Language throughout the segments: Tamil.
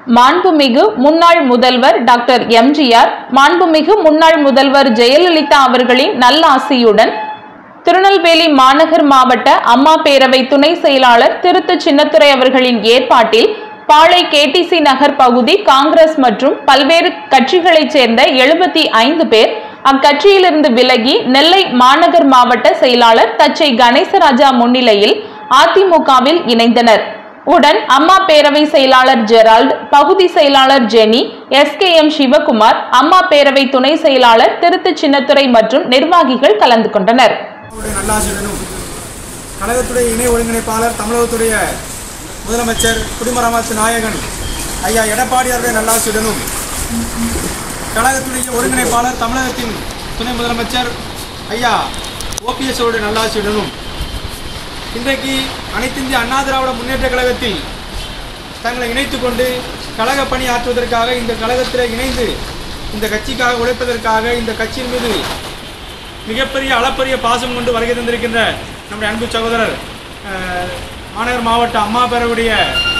மாண்புமிகு முன்னாள் முதல்வர் டாக்டர் எம்ஜிஆர் மாண்புமிகு முன்னாள் முதல்வர் ஜெயலலிதா அவர்களின் நல்லாசியுடன் திருநெல்வேலி மாநகர் மாவட்ட அம்மா பேரவை துணை செயலாளர் திருத்து சின்னத்துரை அவர்களின் ஏற்பாட்டில் பாளை கேடிசி நகர் பகுதி காங்கிரஸ் மற்றும் பல்வேறு கட்சிகளைச் சேர்ந்த எழுபத்தி ஐந்து பேர் அக்கட்சியிலிருந்து விலகி நெல்லை மாநகர் மாவட்ட செயலாளர் தச்சை கணேசராஜா முன்னிலையில் அதிமுகவில் இணைந்தனர் உடன் அம்மா பேரவை செயலாளர் ஜெரால்ட் பகுதி செயலாளர் Jenny S K M Sivakumar Amma Peravai துணை செயலாளர் திருத்து சின்னத்துரை மற்றும் நிர்வாகிகள் கலந்து கொண்டனர் அவருடைய நல்லாசியுடனும் கழகத்துடைய இணை ஒருங்கிணைப்பாளர் தமிழகத்துடைய முதலமைச்சர் குடிமராமத்து நாயகன் ஐயா எடப்பாடியாருடைய நல்லாசியுடனும் கழகத்துடைய ஒருங்கிணைப்பாளர் தமிழகத்தின் துணை முதலமைச்சர் ஐயா ஓபிஎஸ் அவருடைய நல்லாசியுடனும் இன்றைக்கு அனைத்து இந்திய அண்ணா திராவிட முன்னேற்ற கழகத்தில் தங்களை இணைத்துக் கொண்டு கழக பணி ஆற்றுவதற்காக இந்த கழகத்தில் இணைந்து இந்த கட்சிக்காக உழைப்பதற்காக இந்த கட்சியின் மீது மிகப்பெரிய அளப்பரிய பாசம் கொண்டு வருகை தந்திருக்கின்ற நம்முடைய அன்பு சகோதரர் அஹ், மாநகர் மாவட்ட அம்மா பேரவுடைய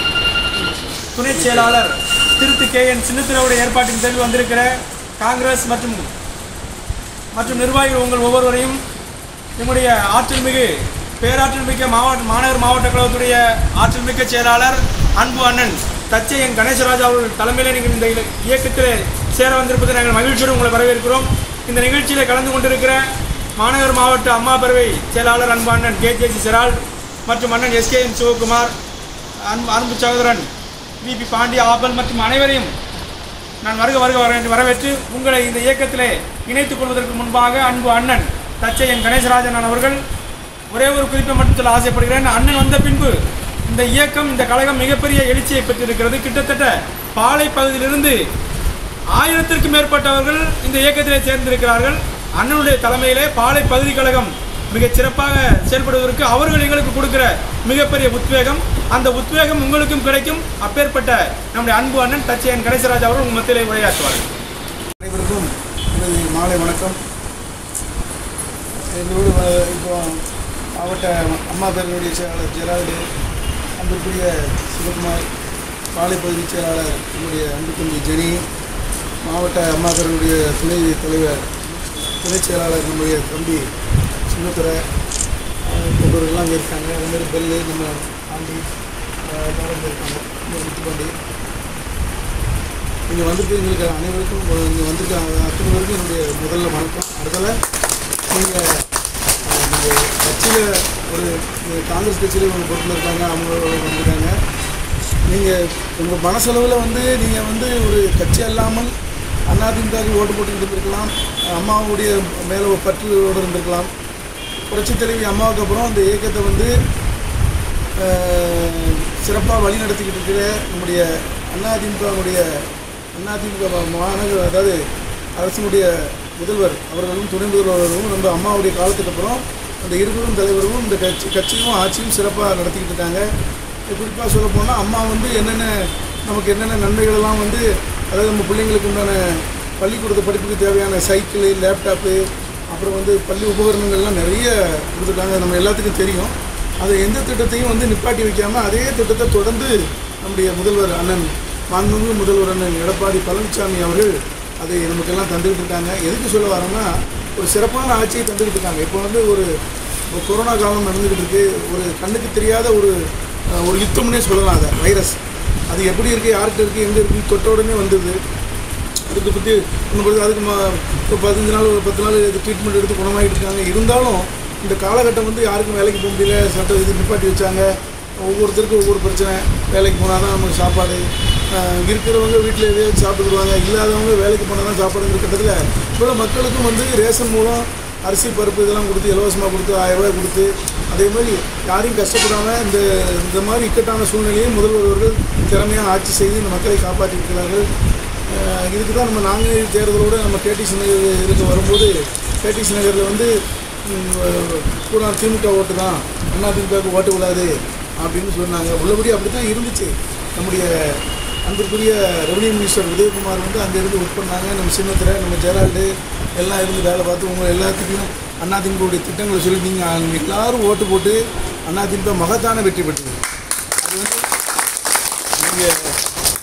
துணை செயலாளர் திருத்து கே என் சின்னத்திரவுடைய ஏற்பாட்டின் பேரில் வந்திருக்கிற காங்கிரஸ் மற்றும் மற்றும் நிர்வாகிகள் உங்கள் ஒவ்வொருவரையும் நம்முடைய ஆற்றல் மிகு பேராற்றல் மிக்க மாவட்ட மாநகர் மாவட்ட கழகத்துடைய ஆற்றல் மிக்க செயலாளர் அன்பு அண்ணன் தச்சை என் கணேசராஜா அவர்கள் தலைமையில் நீங்கள் இந்த இல- இயக்கத்தில் சேர வந்திருப்பதை நாங்கள் மகிழ்ச்சியோடு உங்களை வரவேற்கிறோம் இந்த நிகழ்ச்சியில் கலந்து கொண்டிருக்கிற மாநகர் மாவட்ட அம்மா பேரவை செயலாளர் அன்பு அண்ணன் கே ஜே சிரால் மற்றும் அண்ணன் எஸ் கே எம் சிவகுமார் அன்பு அன்பு சகோதரன் விபி பாண்டி ஆபல் மற்றும் அனைவரையும் நான் வருக வருக வர வரவேற்று உங்களை இந்த இயக்கத்திலே இணைத்துக் கொள்வதற்கு முன்பாக அன்பு அண்ணன் தச்சை என் கணேசராஜன் அவர்கள் ஒரே ஒரு குறிப்பை மட்டும் சொல்ல ஆசைப்படுகிறேன் அண்ணன் வந்த பின்பு இந்த இயக்கம் இந்த கழகம் மிகப்பெரிய எழுச்சியை பெற்றிருக்கிறது கிட்டத்தட்ட பாலை பகுதியிலிருந்து ஆயிரத்திற்கும் மேற்பட்டவர்கள் இந்த இயக்கத்திலே சேர்ந்திருக்கிறார்கள் அண்ணனுடைய தலைமையிலே பாலை பகுதி கழகம் மிகச் சிறப்பாக செயல்படுவதற்கு அவர்கள் எங்களுக்கு கொடுக்கிற மிகப்பெரிய உத்வேகம் அந்த உத்வேகம் உங்களுக்கும் கிடைக்கும் அப்பேற்பட்ட நம்முடைய அன்பு அண்ணன் தச்சையன் கணேசராஜ் அவர்கள் உங்கள் மத்தியிலே உரையாற்றுவார்கள் அனைவருக்கும் எனது மாலை வணக்கம் எங்களோடு வ- இப்போ மாவட்ட அம்மா பேரவையுடைய செயலாளர் ஜெரால்டு அன்புக்குரிய சிவகுமார் பாலை பகுதி செயலாளர் நம்முடைய அன்புக்குரிய ஜெனி மாவட்ட அம்மா பேரவையுடைய துணை தலைவர் துணை செயலாளர் நம்முடைய தம்பி சின்னத்துறை போன்றவர்கள்லாம் அங்கே இருக்காங்க அதே மாதிரி பெல்லு நம்ம ஆண்டி அஹ், எல்லாரும் இங்க இருக்காங்க இந்த முத்துப்பாண்டி இங்கே வந்திருக்கு எங்களுக்கு அனைவருக்கும் இங்கே வந்திருக்க அத்தனை பேருக்கும் என்னுடைய முதல்ல வணக்கம் அடுத்தல நீங்கள் நீங்கள் கட்சியில் ஒரு நீங்க காங்கிரஸ் கட்சியில் உங்கள் பொறுப்பில் இருக்காங்க அவங்க வந்திருக்காங்க நீங்கள் உங்கள் மனசளவில் வந்து நீங்கள் வந்து ஒரு கட்சி அல்லாமல் அதிமுகவுக்கு ஓட்டு போட்டு இருந்திருக்கலாம் அம்மாவுடைய மேலே ஒரு பற்றுகளோடு இருந்திருக்கலாம் புரட்சித் தலைவி அம்மாவுக்கு அப்புறம் அந்த இயக்கத்தை வந்து சிறப்பாக வழி நடத்திக்கிட்டு இருக்கிற நம்முடைய அதிமுகவுடைய அதிமுக மாநகர அதாவது அரசினுடைய முதல்வர் அவர்களும் துணை முதல்வர்களும் நம்ம அம்மாவுடைய காலத்துக்கு அப்புறம் அந்த இருவரும் தலைவரும் இந்த கட்சி கட்சியும் ஆட்சியும் சிறப்பாக நடத்திக்கிட்டு இருக்காங்க குறிப்பாக சொல்ல போனால் அம்மா வந்து என்னென்ன நமக்கு என்னென்ன நன்மைகளெல்லாம் வந்து அதாவது நம்ம பிள்ளைங்களுக்கு உண்டான பள்ளிக்கூடத்து படிப்புக்கு தேவையான சைக்கிளு லேப்டாப்பு அப்புறம் வந்து பள்ளி உபகரணங்கள்லாம் நிறைய கொடுத்துருக்காங்க நம்ம எல்லாத்துக்கும் தெரியும் அதை எந்த திட்டத்தையும் வந்து நிப்பாட்டி வைக்காமல் அதே திட்டத்தை தொடர்ந்து நம்முடைய முதல்வர் அண்ணன் மாண்புமிகு முதல்வர் அண்ணன் எடப்பாடி பழனிசாமி அவர்கள் அதை நமக்கெல்லாம் தந்துக்கிட்டு இருக்காங்க எதுக்கு சொல்ல வரேன்னா ஒரு சிறப்பான ஆட்சியை தந்துக்கிட்டு இருக்காங்க இப்போ வந்து ஒரு இப்போ கொரோனா காலம் நடந்துக்கிட்டு இருக்கு ஒரு கண்ணுக்கு தெரியாத ஒரு அஹ், ஒரு யுத்தம்னே சொல்லலாம் அதை வைரஸ் அது எப்படி இருக்குது யார்கிட்ட இருக்குது எங்கே இருக்குது தொட்ட உடனே வந்தது அதுக்கு பற்றி ஒன்றும் பொழுது அதுக்கு ம ஒரு பதினஞ்சு நாள் ஒரு பத்து நாள் இது ட்ரீட்மெண்ட் எடுத்து குணமாகிட்டு இருக்காங்க இருந்தாலும் இந்த காலகட்டம் வந்து யாருக்கும் வேலைக்கு போக முடியல சட்ட இது நிப்பாட்டி வச்சாங்க ஒவ்வொருத்தருக்கும் ஒவ்வொரு பிரச்சனை வேலைக்கு போனால் தான் நமக்கு சாப்பாடு ஆஹ் இருக்கிறவங்க வீட்டில் எதையாவது சாப்பிட்டுக்கிடுவாங்க இல்லாதவங்க வேலைக்கு போனால் தான் சாப்பாடுங்கிற கட்டத்தில் இவ்வளோ மக்களுக்கும் வந்து ரேஷன் மூலம் அரிசி பருப்பு இதெல்லாம் கொடுத்து இலவசமாக கொடுத்து ஆயிரம் ரூபாய் கொடுத்து அதே மாதிரி யாரையும் கஷ்டப்படாமல் இந்த இந்த மாதிரி இக்கட்டான சூழ்நிலையை முதல்வர் அவர்கள் திறமையாக ஆட்சி செய்து இந்த மக்களை காப்பாற்றி இருக்கிறார்கள் அஹ் இதுக்கு தான் நம்ம நாங்கள் தேர்தலோடு நம்ம கேடிசி நகர் இருக்க வரும்போது கேடிசி நகரில் வந்து ம், கூட திமுக ஓட்டு தான் அண்ணா திமுகவுக்கு ஓட்டு விடாது அப்படின்னு சொன்னாங்க உள்ளபடி அப்படி தான் இருந்துச்சு நம்முடைய அன்பிற்குரிய ரெவன்யூ மினிஸ்டர் உதயகுமார் வந்து அங்கேருந்து ஒர்க் பண்ணாங்க நம்ம சின்னத்திரை நம்ம ஜெயலலிதா எல்லாம் இருந்து வேலை பார்த்து உங்களை எல்லாத்துக்கும் அதிமுகவுடைய திட்டங்களை சொல்லி நீங்கள் எல்லாரும் ஓட்டு போட்டு அதிமுக மகத்தான வெற்றி பெற்றது அது வந்து நீங்கள்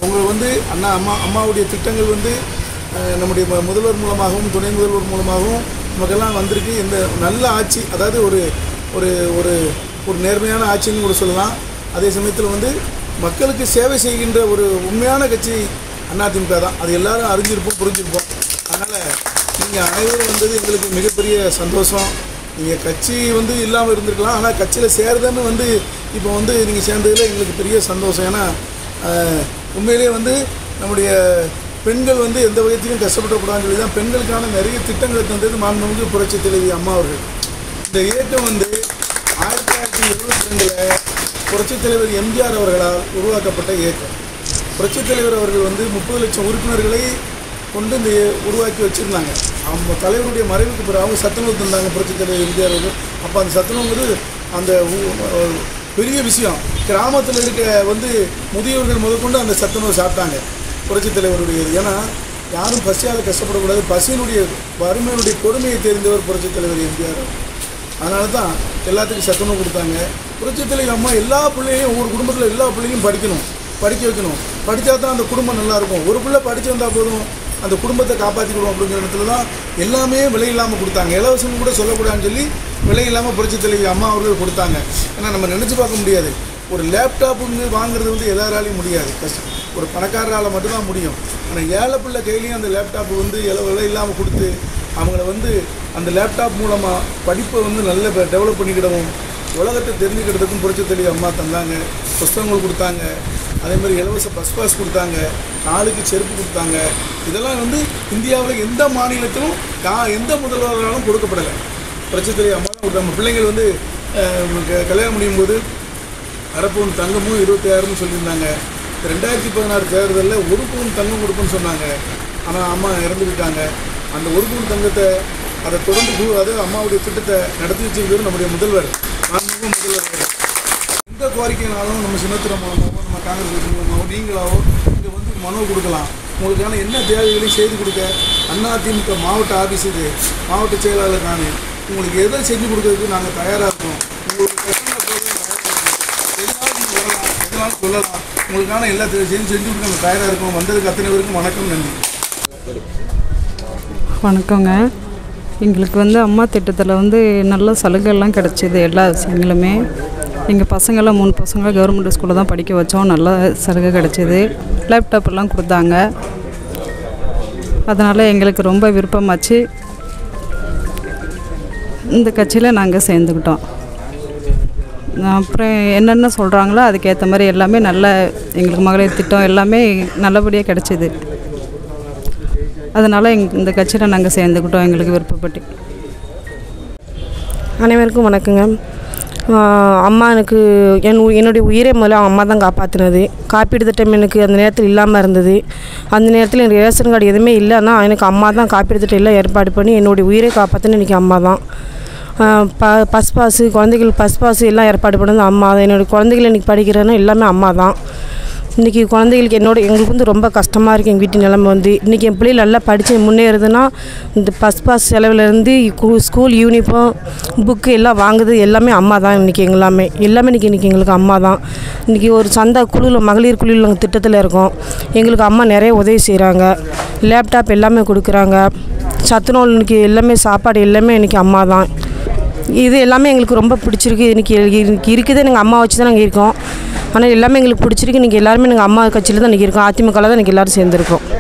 உங்களுக்கு வந்து அண்ணா அம்மா அம்மாவுடைய திட்டங்கள் வந்து அஹ், நம்முடைய மு- முதல்வர் மூலமாகவும் துணை முதல்வர் மூலமாகவும் நமக்கெல்லாம் வந்திருக்கு இந்த நல்ல ஆட்சி அதாவது ஒரு ஒரு ஒரு ஒரு நேர்மையான ஆட்சின்னு கூட சொல்லலாம் அதே சமயத்தில் வந்து மக்களுக்கு சேவை செய்கின்ற ஒரு உண்மையான கட்சி அதிமுக தான் அது எல்லாரும் அறிஞ்சிருப்போம் புரிஞ்சிருப்போம் அதனால் நீங்கள் அனைவரும் வந்தது எங்களுக்கு மிகப்பெரிய சந்தோஷம் நீங்கள் கட்சி வந்து இல்லாமல் இருந்திருக்கலாம் ஆனால் கட்சியில் சேருதுன்னு வந்து இப்போ வந்து நீங்கள் சேர்ந்ததில் எங்களுக்கு பெரிய சந்தோஷம் ஏன்னா ஆஹ், உண்மையிலேயே வந்து நம்முடைய பெண்கள் வந்து எந்த விதத்திலும் கஷ்டப்படக்கூடாதுன்னு சொல்லி தான் பெண்களுக்கான நிறைய திட்டங்களை தந்தது மாண்புமிகு புரட்சி தலைவி அம்மா அவர்கள் இந்த இயக்கம் வந்து ஆயிரத்தி தொள்ளாயிரத்தி எழுபத்தி ரெண்டில் புரட்சித் தலைவர் எம்ஜிஆர் அவர்களால் உருவாக்கப்பட்ட இயக்கம் புரட்சித் தலைவர் அவர்கள் வந்து முப்பது லட்சம் உறுப்பினர்களை கொண்டு இந்த உருவாக்கி வச்சுருந்தாங்க அவங்க தலைவருடைய மறைவுக்கு பிறகு அவங்க சத்துணவு தந்தாங்க புரட்சித் தலைவர் எம்ஜிஆர் அவர்கள் அப்போ அந்த சத்துணவுங்கிறது அந்த ஊ- ஒரு பெரிய விஷயம் கிராமத்தில் இருக்க வந்து முதியவர்கள் முதற்கொண்டு அந்த சத்துணவு சாப்பிட்டாங்க புரட்சித் தலைவருடைய இது. ஏன்னா யாரும் பசியால் கஷ்டப்படக்கூடாது பசியினுடைய வறுமையினுடைய கொடுமையை தெரிந்தவர் புரட்சித் தலைவர் எம்ஜிஆர் அவர்கள். அதனால தான் எல்லாத்துக்கும் சத்துணவு கொடுத்தாங்க புரட்சித்தலைவி அம்மா எல்லா பிள்ளையும் ஒவ்வொரு குடும்பத்தில் எல்லா பிள்ளையும் படிக்கணும் படிக்க வைக்கணும் படித்தா தான் அந்த குடும்பம் நல்லா இருக்கும் ஒரு பிள்ளை படிச்சு வந்தால் போதும் அந்த குடும்பத்தை காப்பாற்றிக்கணும் அப்படிங்கிற இடத்துல தான் எல்லாமே விலை இல்லாமல் கொடுத்தாங்க இலவசம் கூட சொல்லக்கூடாதுன்னு சொல்லி விலை இல்லாமல் புரட்சித்தலைவி அம்மா அவர்கள் கொடுத்தாங்க ஏன்னா நம்ம நினச்சி பார்க்க முடியாது ஒரு லேப்டாப்புங்க வாங்குறது வந்து எல்லாராலையும் முடியாது கஷ்டம் ஒரு பணக்காரரால் மட்டும்தான் முடியும் ஆனால் ஏழை பிள்ளை கையிலையும் அந்த லேப்டாப் வந்து இல விலை இல்லாமல் கொடுத்து அவங்கள வந்து அந்த லேப்டாப் மூலமாக படிப்பை வந்து நல்ல டெவலப் பண்ணிக்கிடவும் உலகத்தை தெரிஞ்சுக்கிறதுக்கும் புரட்சித்தலைவி அம்மா தந்தாங்க புஸ்தகங்கள் கொடுத்தாங்க அதே மாதிரி இலவச பஸ் பாஸ் கொடுத்தாங்க காலுக்கு செருப்பு கொடுத்தாங்க இதெல்லாம் வந்து இந்தியாவில் எந்த மாநிலத்திலும் கா எந்த முதல்வராலும் கொடுக்கப்படலை புரட்சித்தலைவி அம்மா தான் கொடுத்தாங்க. நம்ம பிள்ளைங்கள் வந்து அஹ், க- கல்யாணம் முடியும் போது அரப்பவுன் தங்கமும் இருபத்தி ஆயிரம்னு சொல்லியிருந்தாங்க ரெண்டாயிரத்தி பதினாறு தேர்தலில் ஒரு பவுன் தங்கம் கொடுப்பேன்னு சொன்னாங்க ஆனால் அம்மா இறந்து விட்டாங்க அந்த ஒரு பவுன் தங்கத்தை அதை தொடர்ந்து கு- அது அம்மாவுடைய திட்டத்தை நடத்தி வச்சிருக்கிறது நம்முடைய முதல்வர் மாண்புமிகு முதல்வர் அவர்கள். எந்த கோரிக்கைனாலும் நம்ம சின்னத்திர மூலமாகவோ நம்ம காங்கிரஸ் கட்சி மூலமாகவோ நீங்களாவோ இங்கே வந்து மனு கொடுக்கலாம் உங்களுக்கான என்ன தேவைகளையும் செய்து கொடுக்க அதிமுக மாவட்ட ஆஃபீஸ் இது மாவட்ட செயலாளர் நான் உங்களுக்கு எதை செஞ்சு கொடுக்கறதுக்கு நாங்கள் தயாராக இருக்கோம் உங்களுக்கு கஷ்டங்களை போதும் எதுனாலும் நீங்கள் வரலாம் எதுனாலும் சொல்லலாம் உங்களுக்கான எல்லா செய்தி செஞ்சு கொடுக்க நாங்கள் தயாராக இருக்கோம் வந்ததுக்கு அத்தனை பேருக்கும் வணக்கம் நன்றி வணக்கங்க எங்களுக்கு வந்து அம்மா திட்டத்தில் வந்து நல்ல சலுகைலாம் கிடச்சிது எல்லா விஷயங்களுமே எங்கள் பசங்களாம் மூணு பசங்க கவர்மெண்ட் ஸ்கூலில் தான் படிக்க வச்சோம் நல்ல சலுகை கிடச்சிது லேப்டாப் எல்லாம் கொடுத்தாங்க அதனால் எங்களுக்கு ரொம்ப விருப்பமாச்சு இந்த கட்சியில் நாங்கள் சேர்ந்துக்கிட்டோம் அப்புறம் என்னென்ன சொல்கிறாங்களோ அதுக்கேற்ற மாதிரி எல்லாமே நல்ல எங்களுக்கு மகளிர் திட்டம் எல்லாமே நல்லபடியாக கிடச்சிது அதனால் எங் இந்த கட்சியில் நாங்கள் சேர்ந்துக்கிட்டோம் எங்களுக்கு விருப்பப்பட்டு அனைவருக்கும் வணக்கங்க ஆஹ் அம்மா எனக்கு என் உ- என்னுடைய உயிரை முதல்ல அம்மா தான் காப்பாற்றினது காப்பீடு திட்டம் எனக்கு அந்த நேரத்தில் இல்லாமல் இருந்தது அந்த நேரத்தில் எனக்கு ரேஷன் கார்டு எதுவுமே இல்லைன்னா எனக்கு அம்மா தான் காப்பீடு திட்டம் எல்லாம் ஏற்பாடு பண்ணி என்னுடைய உயிரை காப்பாற்றின இன்றைக்கி அம்மா தான் ஆஹ் ப பஸ் பாஸு குழந்தைகள் பஸ் பாஸு எல்லாம் ஏற்பாடு பண்ணது அம்மா தான் என்னுடைய குழந்தைகள் இன்றைக்கி படிக்கிறேன்னா எல்லாமே அம்மா தான் இன்றைக்கி குழந்தைகளுக்கு என்னோட எங்களுக்கு வந்து ரொம்ப கஷ்டமாக இருக்குது எங்கள் வீட்டு நிலைமை வந்து இன்றைக்கி என் பிள்ளைகள் நல்லா படித்து முன்னேறுதுன்னா இந்த பஸ் பாஸ் செலவுலேருந்து ஸ்கூல் யூனிஃபார்ம் புக்கு எல்லாம் வாங்குது எல்லாமே அம்மா தான் இன்றைக்கி எல்லாமே எல்லாமே இன்றைக்கி இன்றைக்கி எங்களுக்கு அம்மா தான் இன்றைக்கி ஒரு சந்தா குழுவில் மகளிர் குழுவில் நாங்கள் திட்டத்தில் இருக்கோம் எங்களுக்கு அம்மா நிறைய உதவி செய்கிறாங்க லேப்டாப் எல்லாமே கொடுக்குறாங்க சத்துணவு இன்றைக்கி எல்லாமே சாப்பாடு எல்லாமே இன்றைக்கி அம்மா தான் இது எல்லாமே எங்களுக்கு ரொம்ப பிடிச்சிருக்கு இன்றைக்கி இன்றைக்கி இருக்குது எங்கள் அம்மா வச்சு தான் நாங்கள் இருக்கோம் ஆனால் எல்லாமே எங்களுக்கு பிடிச்சிருக்கு இன்றைக்கி எல்லாருமே நாங்கள் அம்மா கட்சியில் தான் இன்றைக்கி இருக்கோம் அதிமுகவில் தான் இன்றைக்கி எல்லோரும் சேர்ந்துருக்கோம்